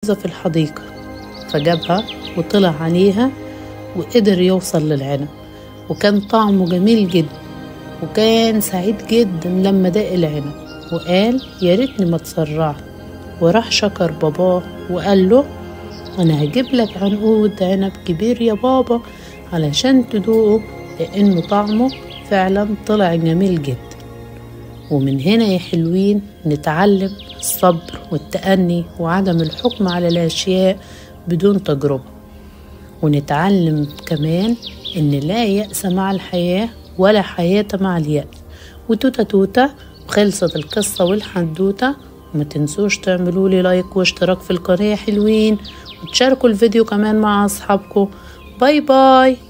موزة في الحديقة فجابها وطلع عليها وقدر يوصل للعنب وكان طعمه جميل جدا وكان سعيد جدا لما داق العنب وقال يا ريتني ما اتسرعت وراح شكر باباه وقال له انا هجيب لك عنقود عنب كبير يا بابا علشان تدوقه لانه طعمه فعلا طلع جميل جدا ومن هنا يا حلوين نتعلم الصبر والتأني وعدم الحكم على الأشياء بدون تجربة ونتعلم كمان إن لا يأس مع الحياة ولا حياة مع اليأس وتوتة توتة وخلصت القصة والحدوتة وما تنسوش تعملوا لي لايك واشتراك في القناة يا حلوين وتشاركوا الفيديو كمان مع أصحابكم باي باي